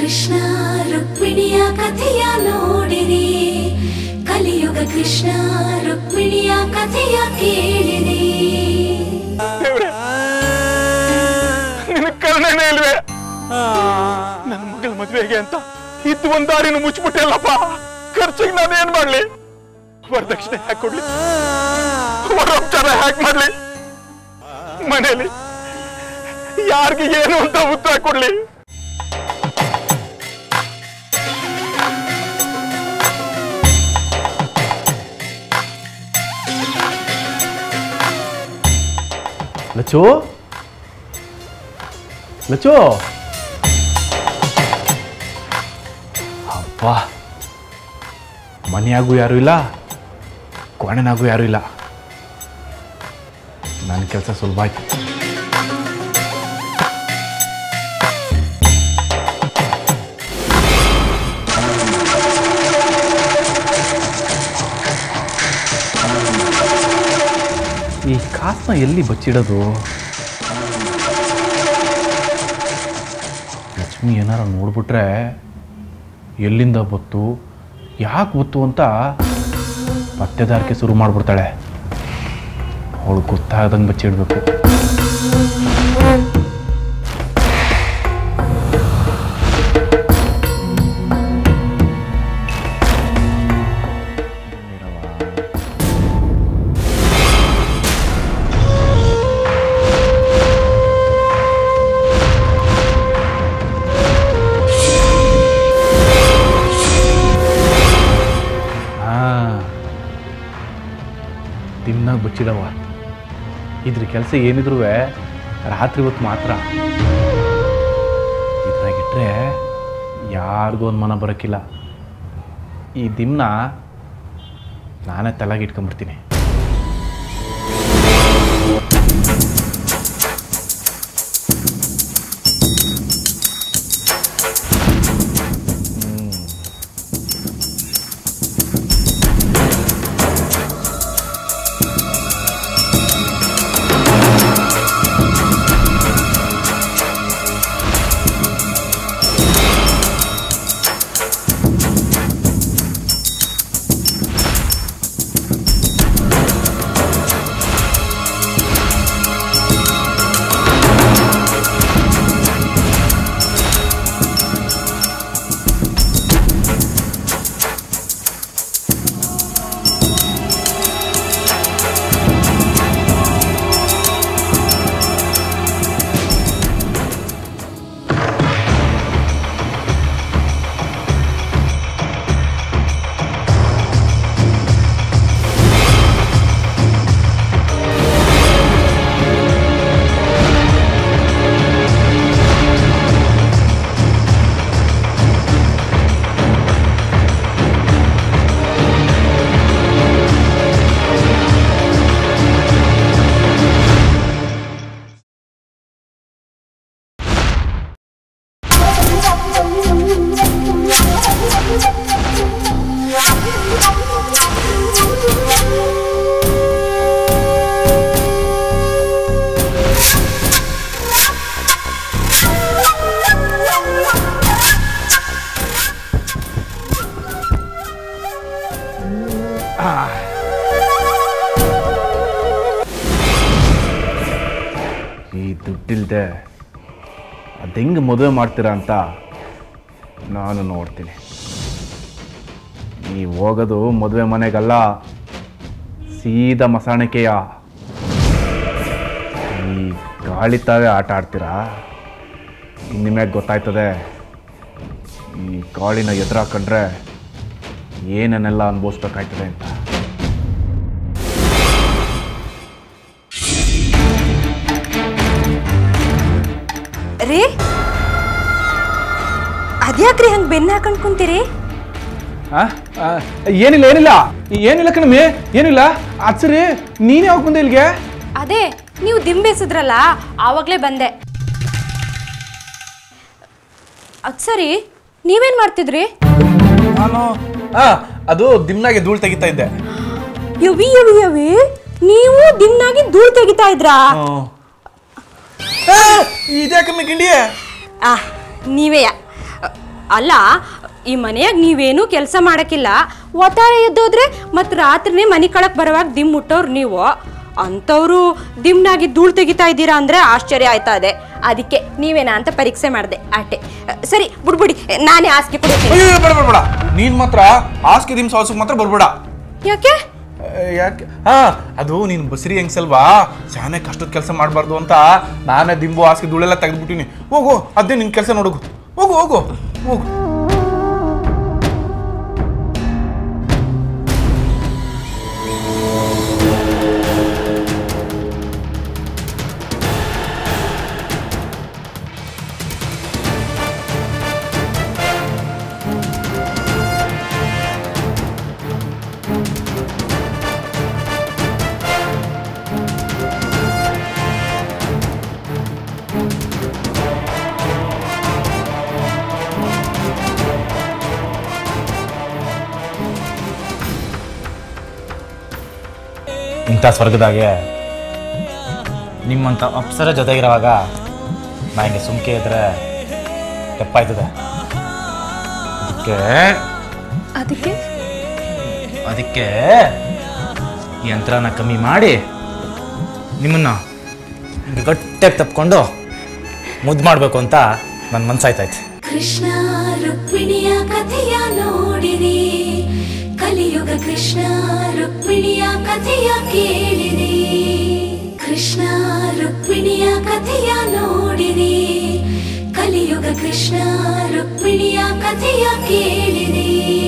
ಕೃಷ್ಣ ರುಕ್ಮಿಣಿಯ ಕಥೆಯ ನೋಡಿರಿ ಕಲಿಯುಗ ಕೃಷ್ಣ ರುಕ್ಮಿಣಿಯ ಕಥೆಯ ಕೇಳಿರಿ ದೇವ್ರೆ ನಿನ್ನ ಕರುಣೆನೇ ಇಲ್ವೇ ನನ್ನ ಮಗಳ ಮದ್ವೆಗೆ ಅಂತ ಇದ್ದು ಒಂದ್ ದಾರಿನ ಮುಚ್ಚಿಬಿಟ್ಟೆಲ್ಲಪ್ಪ ಖರ್ಚಿಗೆ ನಾನು ಏನ್ ಮಾಡ್ಲಿ ವರದಕ್ಷಿಣೆ ಹ್ಯಾಕ್ ಕೊಡ್ಲಿ ವರೋಪಚಾರ ಹ್ಯಾಕ್ ಮಾಡ್ಲಿ ಮನೇಲಿ ಯಾರಿಗೆ ಏನು ಅಂತ ಉತ್ತರ ಕೊಡ್ಲಿ ಲಚ್ಚು ಲಚ್ಚು ಅಪ್ಪ ಮನೆಯಾಗೂ ಯಾರೂ ಇಲ್ಲ ಕೋಣೆನಾಗೂ ಯಾರೂ ಇಲ್ಲ ನನ್ನ ಕೆಲಸ ಸುಲಭ ಆಯ್ತು ಈ ಕಾಸನ್ನ ಎಲ್ಲಿ ಬಚ್ಚಿಡೋದು ಲಕ್ಷ್ಮಿ ಏನಾರ ನೋಡ್ಬಿಟ್ರೆ ಎಲ್ಲಿಂದ ಬತ್ತು ಯಾಕೆ ಬತ್ತು ಅಂತ ಪತ್ತೆದಾರಿಕೆ ಶುರು ಮಾಡಿಬಿಡ್ತಾಳೆ ಅವಳು ಗೊತ್ತಾಗದಂಗೆ ಬಚ್ಚಿಡ್ಬೇಕು ಹಾಂ ದಿಮ್ನಾಗ ಬಚ್ಚಿಡವ ಇದ್ರ ಕೆಲಸ ಏನಿದ್ರು ರಾತ್ರಿ ಹೊತ್ತು ಮಾತ್ರ ಇದ್ರಾಗಿಟ್ರೆ ಯಾರಿಗೂ ಅನುಮಾನ ಬರೋಕ್ಕಿಲ್ಲ ಈ ದಿಮ್ನ ನಾನೇ ತಲೆಗೆ ಇಟ್ಕೊಂಬಿಡ್ತೀನಿ ಈ ದುಡ್ಡಿಲ್ದೆ ಅದು ಹೆಂಗೆ ಮದುವೆ ಮಾಡ್ತೀರಾ ಅಂತ ನಾನು ನೋಡ್ತೀನಿ ನೀವು ಹೋಗೋದು ಮದುವೆ ಮನೆಗಲ್ಲ ಸೀದಾ ಮಸಾಣಿಕೆಯ ಈ ಗಾಳಿ ತಾವೇ ಆಟ ಆಡ್ತೀರಾ ನಿಮಗೆ ಗೊತ್ತಾಯ್ತದೆ ಈ ಗಾಳಿನ ಎದುರಾಕೊಂಡ್ರೆ ಏನನ್ನೆಲ್ಲ ಅನುಭವಿಸ್ಬೇಕಾಯ್ತದೆ ಅಂತ ರೀ ಅದ್ಯಾಕ್ರಿ ಹಂಗೆ ಬೆನ್ನ ಹಾಕೊಂಡ್ ಕುಂತೀರಿ ಆ? ಆ, ಏನಿಲ್ಲ ಏನಿಲ್ಲ ಏನಿಲ್ಲ ಕಣಮಿ ಏನಿಲ್ಲ ಅಚ್ಚರಿ ನೀನು ಯಾವಾಗ ಬಂದೆ ಇಲ್ಲಿಗೆ ಅದೇ ನೀವು ದಿಂಬೇಸಿದ್ರಲ್ಲ ಆವಾಗಲೇ ಬಂದೆ ಅದು ಸರಿ ನೀವೇನು ಮಾಡ್ತಿದ್ರಿ ನಾನು ಆ, ಅದು ದಿಮ್ನಾಗೆ ಧೂಳು ತೆಗಿತಾ ಇದ್ದೆ ಯವಿ ಯವಿ ಯವಿ ನೀವು ದಿನ್ನಾಗಿ ಧೂಳು ತೆಗಿತಾ ಇದ್ರಾ ಇದ್ಯಾಕಮ್ಮಿ ಗಿಂಡಿ ಆ ನೀವೇ ಅಲ್ಲ ಈ ಮನೆಯಾಗ ನೀವೇನೂ ಕೆಲಸ ಮಾಡಕ್ಕಿಲ್ಲ ಒತ್ತಾರೆ ಎದ್ದೋದ್ರೆ ಮತ್ತು ರಾತ್ರಿನೇ ಮನೆ ಕಳಕ್ ಬರುವಾಗ ದಿಮ್ ಮುಟ್ಟೋರು ನೀವು ಅಂಥವ್ರು ದಿಮ್ನಾಗಿ ಧೂಳು ತೆಗಿತಾ ಇದ್ದೀರಾ ಅಂದರೆ ಆಶ್ಚರ್ಯ ಆಯ್ತಾ ಇದೆ ಅದಕ್ಕೆ ನೀವೇನಾ ಅಂತ ಪರೀಕ್ಷೆ ಮಾಡಿದೆ ಆಟೆ ಸರಿ ಬಿಡ್ಬಿಡಿ ನಾನೇ ಹಾಸಿಗೆ ಕೊಡ್ತೀನಿ ಅಯ್ಯೋ ಬೇಡ ಬೇಡ ಬೇಡ ನೀನ್ ಮಾತ್ರ ಹಾಸಿಗೆ ದಿಮ್ ಸಾಲ್ಸಕ್ ಮಾತ್ರ ಬರ್ಬೇಡ ಯಾಕೆ ಯಾಕೆ ಹಾ ಅದು ನೀನು ಬಸ್ರಿ ಹೆಂಗ್ಸಲ್ವಾ ಶಾನೆ ಕಷ್ಟದ ಕೆಲಸ ಮಾಡಬಾರ್ದು ಅಂತ ನಾನೇ ದಿಂಬು ಹಾಸಿಗೆ ಧೂಳೆಲ್ಲ ತೆಗೆದ್ಬಿಟ್ಟಿನಿ ಹೋಗು ಅದೇ ನಿನ್ ಕೆಲಸ ನೋಡುಗು ಹೋಗು ಹೋಗು ಹೋಗು ಇಂಥ ಸ್ವರ್ಗದಾಗೆ ನಿಮ್ಮಂಥ ಅಪ್ಸರ ಜೊತೆಗಿರುವಾಗ ನಾ ಹಿಂಗೆ ಸುಮ್ಕೆ ಇದ್ರೆ ತೆಪ್ಪಾಯ್ತದೆ ಅದಕ್ಕೆ ಅದಕ್ಕೆ ಅದಕ್ಕೆ ಈ ಯಂತ್ರನ ಕಮ್ಮಿ ಮಾಡಿ ನಿಮ್ಮನ್ನ ಹಿಂಗೆ ಗಟ್ಟಿಯಾಗಿ ತಪ್ಕೊಂಡು ಮುದ್ದು ಮಾಡಬೇಕು ಅಂತ ನನ್ನ ಮನ್ಸಾಯ್ತೈತೆ ಕೃಷ್ಣ ರುಕ್ಮಿಣಿಯ ಕಥೆಯ ನೋಡಿರಿ ಕಲಿಯುಗ ಕೃಷ್ಣ ರುಕ್ಮಿಣಿಯ ಕಥೆಯ ಕೇಳಿರಿ ಕೃಷ್ಣ ರುಕ್ಮಿಣಿಯ ಕಥೆಯ ನೋಡಿರಿ ಕಲಿಯುಗ ಕೃಷ್ಣ ರುಕ್ಮಿಣಿಯ ಕಥೆಯ ಕೇಳಿರಿ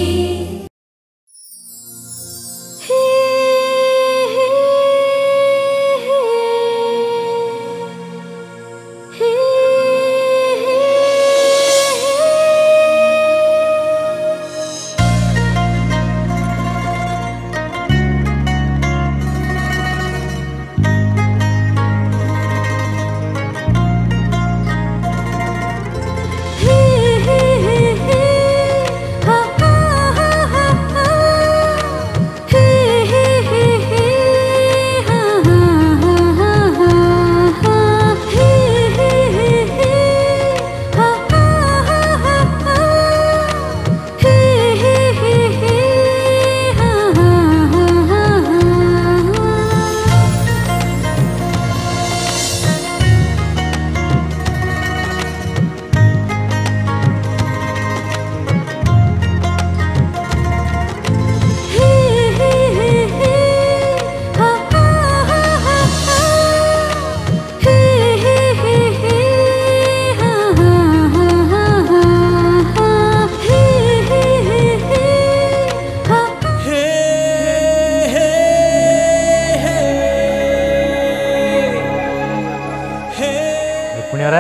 ರುಕ್ಮಿಣಿಯವರೇ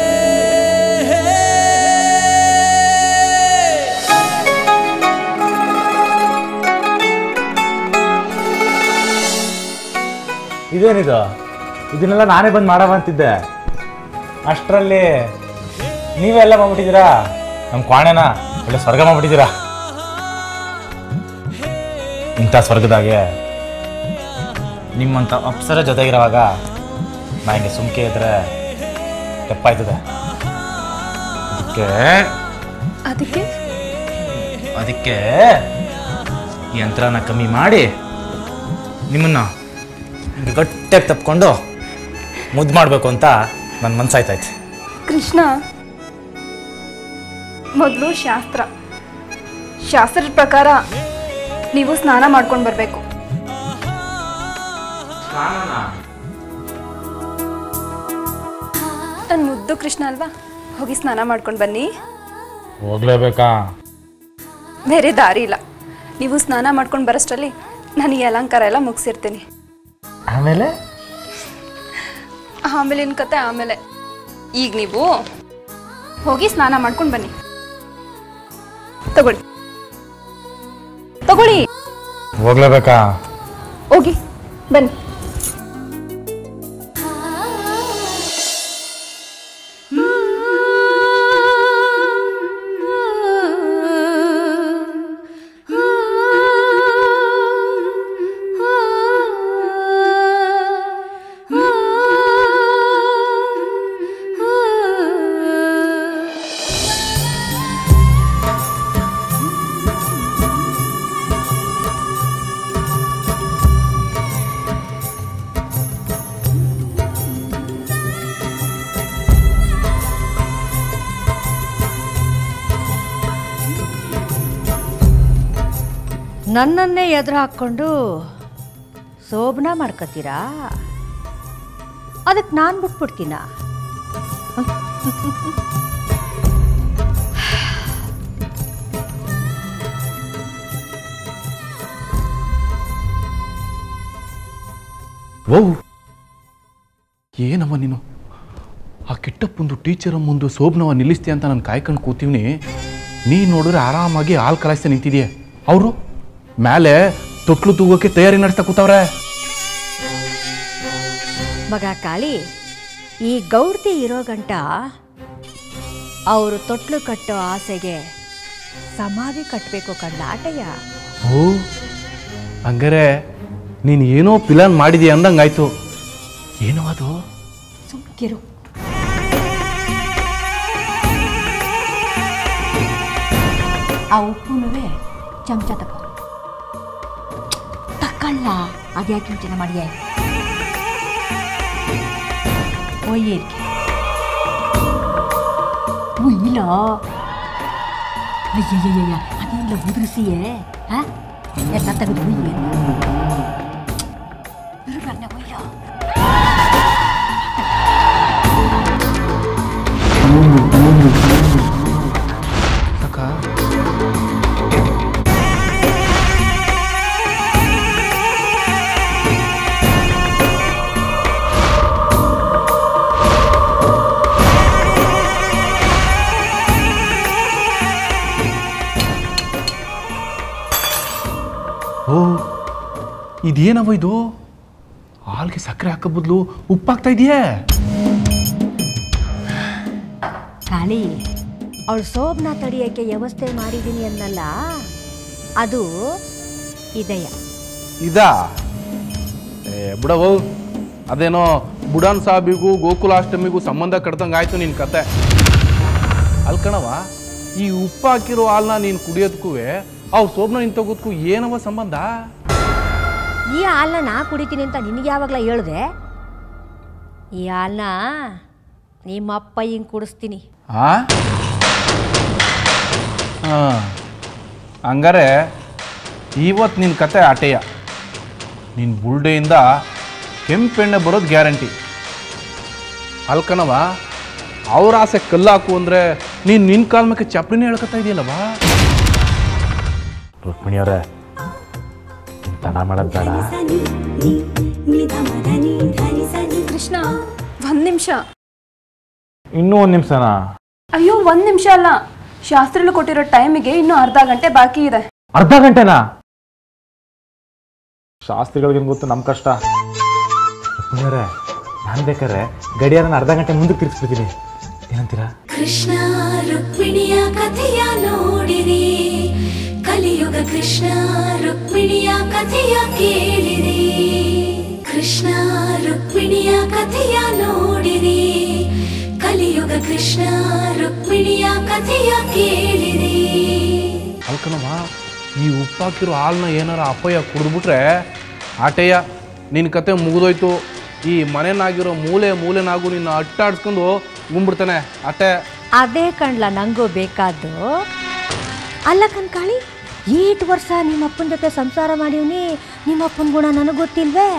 ಇದೇನಿದು ಇದನ್ನೆಲ್ಲ ನಾನೇ ಬಂದು ಮಾಡವ ಅಂತಿದ್ದೆ ಅಷ್ಟರಲ್ಲಿ ನೀವೆಲ್ಲ ಮಾಡ್ಬಿಟ್ಟಿದ್ದೀರಾ ನಮ್ಮ ಕ್ವಾಣೆನ ಒಳ್ಳೆ ಸ್ವರ್ಗ ಮಾಡ್ಬಿಟ್ಟಿದ್ದೀರಾ ಇಂಥ ಸ್ವರ್ಗದಾಗೆ ನಿಮ್ಮಂಥ ಅಪ್ಸರ ಜೊತೆಗಿರುವಾಗ ನಾ ಹಿಂಗೆ ಸುಮ್ಕೆ ಇದ್ರೆ ತೆಪ್ಪಾಯ್ತದೆ ಅದಕ್ಕೆ ಅದಕ್ಕೆ ಅದಕ್ಕೆ ಈ ಯಂತ್ರನ ಕಮ್ಮಿ ಮಾಡಿ ನಿಮ್ಮನ್ನ ಹಿಂಗೆ ಗಟ್ಟಿಯಾಗಿ ತಪ್ಕೊಂಡು ಮುದ್ದು ಮಾಡಬೇಕು ಅಂತ ನನ್ನ ಮನ್ಸಾಯ್ತೈತೆ ಕೃಷ್ಣ ಮೊದಲು ಶಾಸ್ತ್ರ ಶಾಸ್ತ್ರದ ಪ್ರಕಾರ ನೀವು ಸ್ನಾನ ಮಾಡ್ಕೊಂಡು ಬರಬೇಕು ನನ್ನ ಮುದ್ದು ಕೃಷ್ಣ ಅಲ್ವಾ ಹೋಗಿ ಸ್ನಾನ ಮಾಡ್ಕೊಂಡು ಬನ್ನಿ ಹೋಗ್ಲೇಬೇಕಾ ಬೇರೆ ದಾರಿ ಇಲ್ಲ ನೀವು ಸ್ನಾನ ಮಾಡ್ಕೊಂಡು ಬರೋಷ್ಟರಲ್ಲಿ ನಾನು ಈ ಅಲಂಕಾರ ಎಲ್ಲ ಮುಗಿಸಿರ್ತೀನಿ ಆಮೇಲೆ ಆಮೇಲಿನ ಕತೆ ಆಮೇಲೆ ಈಗ ನೀವು ಹೋಗಿ ಸ್ನಾನ ಮಾಡ್ಕೊಂಡು ಬನ್ನಿ ತಗೊಳ್ಳಿ ತಗೊಳ್ಳಿ ಹೋಗ್ಲೇಬೇಕಾ ಹೋಗಿ ಬನ್ನಿ ಆ ನನ್ನನ್ನೇ ಎದುರು ಹಾಕ್ಕೊಂಡು ಶೋಭನ ಮಾಡ್ಕೋತೀರಾ ಅದಕ್ಕೆ ನಾನು ಬಿಟ್ಬಿಡ್ತೀನ ಓ ಏನವ ನೀನು ಆ ಕಿಟ್ಟಪ್ಪಂದು ಟೀಚರ್ ಮುಂದೆ ಸೋಬ್ನವ ನಿಲ್ಲಿಸ್ತೀಯ ಅಂತ ನಾನು ಕಾಯ್ಕೊಂಡು ಕೂತೀವ್ನಿ ನೀ ನೋಡಿದ್ರೆ ಆರಾಮಾಗಿ ಹಾಲು ಕಲಾಯಿಸ್ತಾ ನಿಂತಿದೆಯಾ ಅವರು ಮೇಲೆ ತೊಟ್ಲು ತೂಗೋಕೆ ತಯಾರಿ ನಡೆಸ್ತಾ ಕೂತವ್ರೆ ಮಗ ಕಾಳಿ ಈ ಗೌರ್ತಿ ಇರೋ ಗಂಟ ಅವರು ತೊಟ್ಲು ಕಟ್ಟೋ ಆಸೆಗೆ ಸಮಾಧಿ ಕಟ್ಟಬೇಕು ಕಂಡ ಆಟಯ್ಯ ಓ ಹಂಗಾರೆ ನೀನು ಏನೋ ಪ್ಲಾನ್ ಮಾಡಿದೀಯ ಅಂದಂಗಾಯ್ತು ಏನೋ ಅದು ಸುಮ್ಕಿರು ಆ ಉಪ್ಪುನುವೆ ಚಮಚ ತಗೋ ತಕ್ಕಲ್ಲ ಅದ್ಯಾಕೆ ಯೋಚನೆ ಮಾಡಿಯೇ ಒಯ್ಯೇರ್ಗೆ ಇಲ್ಲ ಅಯ್ಯಯ್ಯಯ್ಯ ಅದೆಲ್ಲ ಉದುರಿಸಿಯೇ ಹಾ ಎಲ್ಲ ತೆಗೆದು ಒಯ್ಯೇ ಇರುಗನ್ನ ಒಯ್ಯ ಅಕ್ಕ ಓ ಇದೇನವ ಇದು ಹಾಲ್ಗೆ ಸಕ್ಕರೆ ಹಾಕೋ ಬದಲು ಉಪ್ಪಾಗ್ತಾ ಇದೆಯೇ ಕಾಳಿ ಅವಳು ಶೋಭನ ತಡಿಯೋಕ್ಕೆ ವ್ಯವಸ್ಥೆ ಮಾಡಿದ್ದೀನಿ ಅನ್ನಲ್ಲ ಅದು ಇದೆಯ ಇದಾ ಏ ಬಿಡವು ಅದೇನೋ ಬುಡಾನ್ ಸಾಹೇಬಿಗೂ ಗೋಕುಲಾಷ್ಟಮಿಗೂ ಸಂಬಂಧ ಕಡ್ದಂಗೆ ಆಯ್ತು ನಿನ್ನ ಕತೆ ಅಲ್ಲಿ ಕಣವ ಈ ಉಪ್ಪು ಹಾಕಿರೋ ಹಾಲನ್ನ ನೀನು ಕುಡಿಯೋದಕ್ಕೂ ಅವ್ರ ಸೋಬ್ನ ನಿನ್ ತಗೋದಕ್ಕೂ ಏನವ ಸಂಬಂಧ ಈ ಹಾಲನ್ನ ನಾ ಕುಡಿತೀನಿ ಅಂತ ನಿನಗೆ ಯಾವಾಗಲ ಹೇಳ್ದೆ ಈ ಹಾಲನ್ನ ನಿಮ್ಮಪ್ಪ ಹಿಂಗೆ ಕುಡಿಸ್ತೀನಿ ಆ ಹಾಂ ಹಂಗಾರೆ ಇವತ್ತು ನಿನ್ನ ಕತೆ ಆಟೆಯ ನಿನ್ನ ಬುಲ್ಡೆಯಿಂದ ಕೆಂಪೆಣ್ಣೆ ಬರೋದು ಗ್ಯಾರಂಟಿ ಅಲ್ಕನವ ಅವ್ರ ಆಸೆ ಕಲ್ಲಾಕು ಅಂದರೆ ನೀನು ನಿನ್ನ ಕಾಲ ಮೇಲೆ ಚಪ್ಪಲಿನೇ ಹೇಳ್ಕೊತಾ ಇದೆಯಲ್ಲವಾ ರುಕ್ಮಿಣಿಯವರೇ ತಡ ಮಾಡೋದು ಬೇಡ ಕೃಷ್ಣ ಒಂದ್ ನಿಮಿಷ ಇನ್ನೂ ಒಂದು ನಿಮಿಷನಾ ಅಯ್ಯೋ ಒಂದ್ ನಿಮಿಷ ಅಲ್ಲ ಶಾಸ್ತ್ರಿಗಳು ಕೊಟ್ಟಿರೋ ಟೈಮಿಗೆ ಇನ್ನೂ ಅರ್ಧ ಗಂಟೆ ಬಾಕಿ ಇದೆ ಅರ್ಧ ಗಂಟೆನಾ ಶಾಸ್ತ್ರಿಗಳಿಗೇನು ಗೊತ್ತು ನಮ್ಮ ಕಷ್ಟ ರುಕ್ಮಿಣಿಯವರೇ ನಾನು ಬೇಕಾದ್ರೆ ಗಡಿಯಾರನ ಅರ್ಧ ಗಂಟೆ ಮುಂದಕ್ಕೆ ತಿರ್ಗಿಸ್ಬಿಡ್ತೀನಿ ಏನಂತೀರಾ ಕೃಷ್ಣ ರುಕ್ಮಿಣಿಯ ಕಥೆಯ ನೋಡಿರಿ ಕಲಿಯುಗ ಕೃಷ್ಣ ರುಕ್ಮಿಣಿಯ ಕಥೆಯ ಕೇಳಿರಿ ಕೃಷ್ಣ ರುಕ್ಮಿಣಿಯ ಕಥೆಯ ನೋಡಿರಿ ಕಲಿಯುಗ ಕೃಷ್ಣ ರುಕ್ಮಿಣಿಯ ಕಥೆಯ ಕೇಳಿರಿ ಅಲ್ಕನವ ಈ ಉಪ್ಪು ಹಾಕಿರೋ ಹಾಲನ್ನ ಏನಾರ ಅಪ್ಪಯ್ಯ ಕುಡಿದ್ಬಿಟ್ರೆ ಆಟೆಯ ನಿನ್ನ ಕತೆ ಮುಗಿದೋಯ್ತು ಈ ಮನೆನಾಗಿರೋ ಮೂಲೆ ಮೂಲೆನಾಗೂ ನಿನ್ನ ಅಟ್ಟಾಡ್ಸ್ಕೊಂಡು ಗುಂಬಿಡ್ತಾನೆ ಅಟ್ಟೆ ಅದೇ ಕಣ್ಲ ನಂಗೂ ಬೇಕಾದ್ದು ಅಲ್ಲ ಕಣ್ಕಾಳಿ ಏಟ್ ವರ್ಷ ನಿಮ್ಮಪ್ಪನ ಜೊತೆ ಸಂಸಾರ ಮಾಡೀವ್ನಿ ನಿಮ್ಮಪ್ಪನ ಗುಣ ನನಗೆ ಗೊತ್ತಿಲ್ವೇ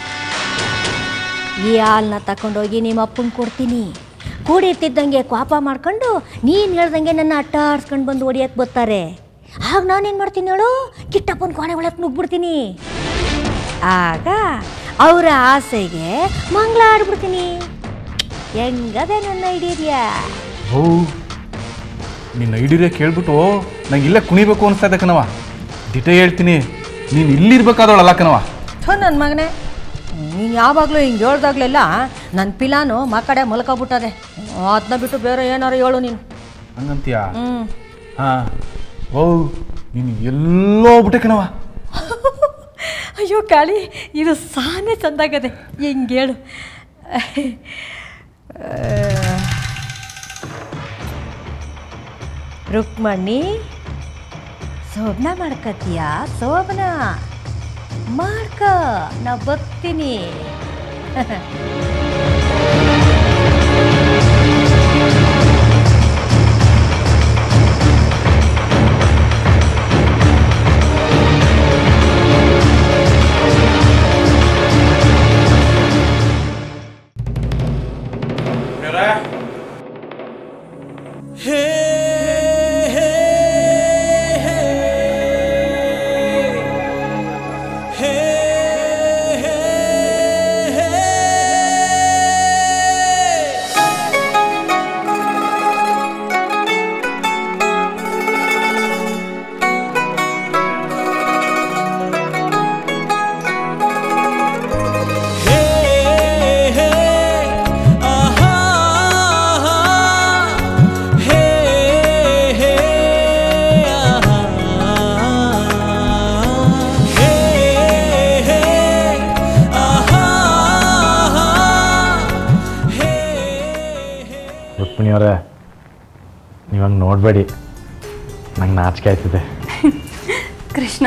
ಈ ಹಾಲನ್ನ ತಗೊಂಡೋಗಿ ನಿಮ್ಮಪ್ಪನ ಕೊಡ್ತೀನಿ ಕೂಡಿರ್ತಿದ್ದಂಗೆ ಕೋಪ ಮಾಡ್ಕೊಂಡು ನೀನು ಹೇಳ್ದಂಗೆ ನನ್ನ ಅಟ್ಟ ಆಡ್ಸ್ಕೊಂಡು ಬಂದು ಹೊಡಿಯಕ್ಕೆ ಬರ್ತಾರೆ ಆಗ ನಾನೇನು ಮಾಡ್ತೀನಿ ಹೇಳು ಕಿಟ್ಟಪ್ಪನ ಕೋಣೆ ಒಳಗೆ ನುಗ್ಬಿಡ್ತೀನಿ ಆಗ ಅವರ ಆಸೆಗೆ ಮಂಗಳ ಆಡ್ಬಿಡ್ತೀನಿ ಹೆಂಗದೆ ನನ್ನ ಹಿಡಿಯದ್ಯಾ ಓ ನಿನ್ನ ಐಡಿಯಾ ಕೇಳ್ಬಿಟ್ಟು ನಂಗೆ ಇಲ್ಲೇ ಕುಣಿಬೇಕು ಅನಿಸ್ತಾ ಇದೆ ಕಣವ ದಿಟ ಹೇಳ್ತೀನಿ ನೀನು ಇಲ್ಲಿರ್ಬೇಕಾದವಳಲ್ಲ ಕಣವ ಥೋ ನನ್ನ ಮಗನೇ ನೀನು ಯಾವಾಗಲೂ ಹಿಂಗೆ ಹೇಳ್ದಾಗ್ಲೆಲ್ಲ ನನ್ನ ಪಿಲಾನು ಮ ಕಡೆ ಮಲ್ಕೊಬಿಟ್ಟದೆ ಅದನ್ನ ಬಿಟ್ಟು ಬೇರೆ ಏನಾರು ಹೇಳು ನೀನು ಹಂಗಂತೀಯ ಹ್ಞೂ ಹಾಂ ಓ ನೀನು ಎಲ್ಲೋ ಹೋಗ್ಬಿಟ್ಟೆ ಕಣವ ಅಯ್ಯೋ ಕಾಳಿ ಇದು ಸಾನೆ ಚಂದಾಗದೆ ಹಿಂಗೆ ಹೇಳು ರುಕ್ಮಣಿ ಶೋಭನ ಮಾಡ್ಕತೀಯಾ ಶೋಭನ ಮಾಡ್ಕ ನಾ ಬರ್ತೀನಿ ನೋಡಬೇಡಿ ನಂಗೆ ನಾಚಿಕೆ ಆಯ್ತಿದೆ ಕೃಷ್ಣ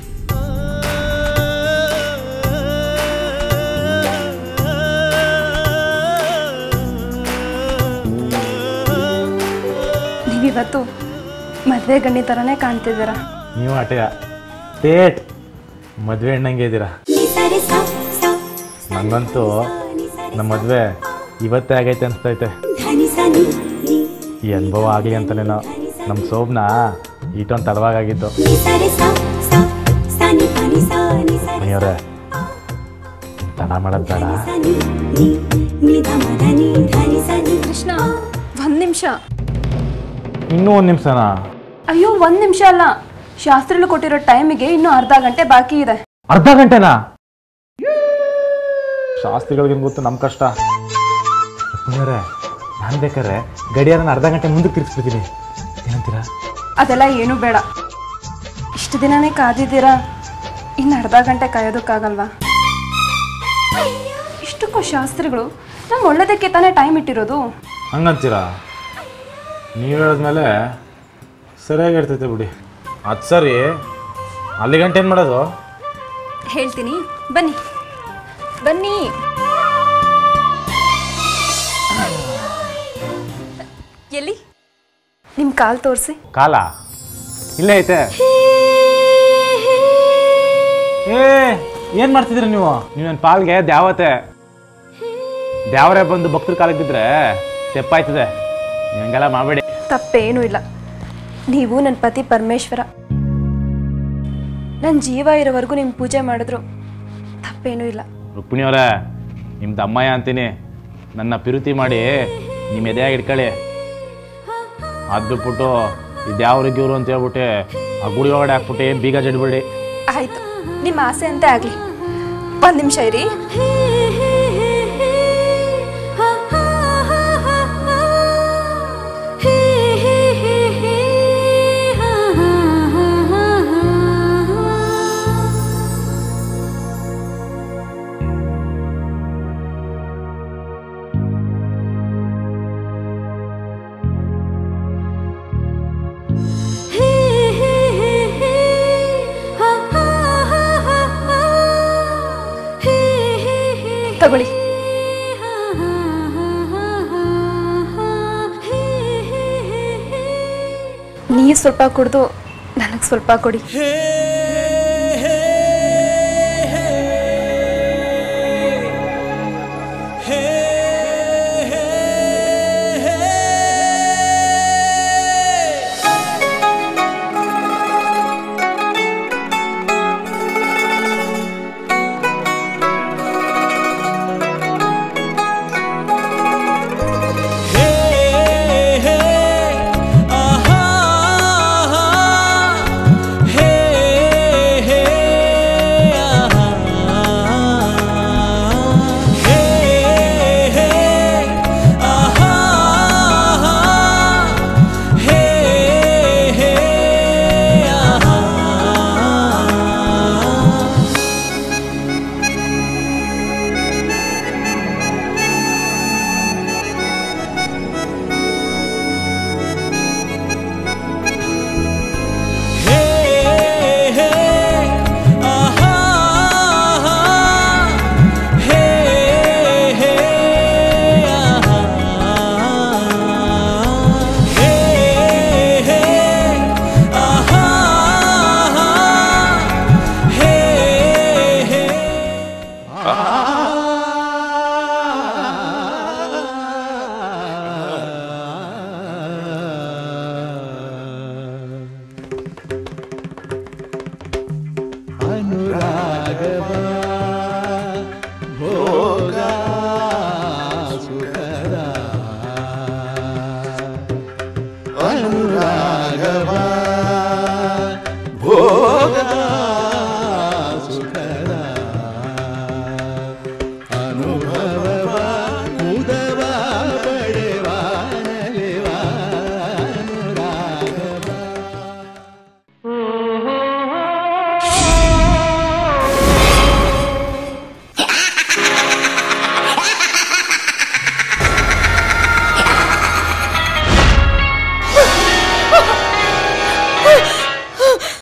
ನೀವಿವತ್ತು ಮದುವೆ ಗಂಡಿ ಥರನೇ ಕಾಣ್ತಿದ್ದೀರಾ ನೀವು ಆಟೆಯ ತೇಟ್ ಮದುವೆ ಹೆಣ್ಣಂಗೆ ಇದ್ದೀರಾ ನಿಸರಿ ಸ ಸ ನಂಗಂತೂ ನಮ್ಮ ಮದುವೆ ಇವತ್ತೇ ಆಗೈತೆ ಅನಿಸ್ತೈತೆ ಧನಿ ಸ ನಿ ನಿ ಈ ಅನುಭವ ಆಗಲಿ ಅಂತನೇನೋ ನಮ್ಮ ಸೋಬ್ನ ಈಟೊಂದು ತಡವಾಗಿದ್ದು ನಿಸರಿ ಸ ಸ ಸ ನಿ ಪ ನಿ ಸ ನಿ ಸ ರಿ ಮನೆಯವ್ರೆ ತಡ ಮಾಡೋದು ಬೇಡ ಸ ನಿ ನಿ ನಿ ಧ ಮ ಧ ನಿ ಧನಿ ಸ ನಿ ಕೃಷ್ಣ ಒಂದು ನಿಮಿಷ ಇನ್ನೂ ಒಂದು ನಿಮಿಷನಾ ಅಯ್ಯೋ ಒಂದು ನಿಮಿಷ ಅಲ್ಲ ಶಾಸ್ತ್ರಿಗಳು ಕೊಟ್ಟಿರೋ ಟೈಮಿಗೆ ಇನ್ನೂ ಅರ್ಧ ಗಂಟೆ ಬಾಕಿ ಇದೆ ಅರ್ಧ ಗಂಟೆನಾ ಶಾಸ್ತ್ರಿಗಳಿಗೇನು ಗೊತ್ತು ನಮ್ಮ ಕಷ್ಟ ಮನೆಯವ್ರೆ ನಾನು ಬೇಕಾದ್ರೆ ಗಡಿಯಾರನ ಅರ್ಧ ಗಂಟೆ ಮುಂದಕ್ಕೆ ತಿರ್ಗಿಸ್ಬಿಡ್ತೀನಿ ಏನಂತೀರಾ ಅದೆಲ್ಲ ಏನೂ ಬೇಡ ಇಷ್ಟು ದಿನನೇ ಕಾದಿದ್ದೀರಾ ಇನ್ನು ಅರ್ಧ ಗಂಟೆ ಕಾಯೋದಕ್ಕಾಗಲ್ವಾ ಇಷ್ಟಕ್ಕೂ ಶಾಸ್ತ್ರಿಗಳು ನಮ್ಗೆ ಒಳ್ಳೇದಕ್ಕೆ ತಾನೇ ಟೈಮ್ ಇಟ್ಟಿರೋದು ಹಂಗಂತೀರಾ ನೀವು ಹೇಳಿದ್ಮೇಲೆ ಸರಿಯಾಗಿ ಇರ್ತೈತೆ ಬಿಡಿ ಅದು ಸರಿ ಅಲ್ಲಿ ಗಂಟೆ ಏನು ಮಾಡೋದು ಹೇಳ್ತೀನಿ ಬನ್ನಿ ಬನ್ನಿ ಎಲ್ಲಿ ನಿಮ್ಮ ಕಾಲು ತೋರಿಸಿ ಕಾಲ ಇಲ್ಲೇ ಐತೆ ಏ ಏನು ಮಾಡ್ತಿದ್ರಿ ನೀವು ನೀವು ನನ್ನ ಪಾಲ್ಗೆ ದ್ಯಾವತೆ ದ್ಯಾವರೇ ಬಂದು ಭಕ್ತರ ಕಾಲಿಗೆ ಬಿದ್ದರೆ ತೆಪ್ಪಾಯ್ತದೆ ನೀವು ಹಂಗೆಲ್ಲ ಮಾಡಬೇಡಿ ತಪ್ಪೇನೂ ಇಲ್ಲ ನೀವು ನನ್ನ ಪತಿ ಪರಮೇಶ್ವರ ನನ್ನ ಜೀವ ಇರೋವರೆಗೂ ನಿಮ್ಮ ಪೂಜೆ ಮಾಡಿದ್ರು ತಪ್ಪೇನೂ ಇಲ್ಲ ರುಕ್ಮಿಣಿಯವರೇ ನಿಮ್ದು ಅಮ್ಮಯ್ಯ ಅಂತೀನಿ ನನ್ನ ಪಿರುತಿ ಮಾಡಿ ನಿಮ್ಮ ಎದೆಯಾಗಿ ಇಟ್ಕೊಳ್ಳಿ ಅದು ಬಿಟ್ಬಿಟ್ಟು ಇದು ಯಾವ ಇವ್ರು ಅಂತ ಹೇಳ್ಬಿಟ್ಟು ಆ ಗುಡಿ ಒಳಗಡೆ ಹಾಕ್ಬಿಟ್ಟು ಬೀಗ ಜಡ್ಬೇಡಿ ಆಯಿತು ನಿಮ್ಮ ಆಸೆ ಅಂತೆ ಆಗಲಿ ಒಂದು ನಿಮಿಷ ಇರಿ ತಗೊಳ್ಳಿ ನೀವು ಸ್ವಲ್ಪ ಕುಡಿದು ನನಗೆ ಸ್ವಲ್ಪ ಕೊಡಿ ಅನುರಾಗವ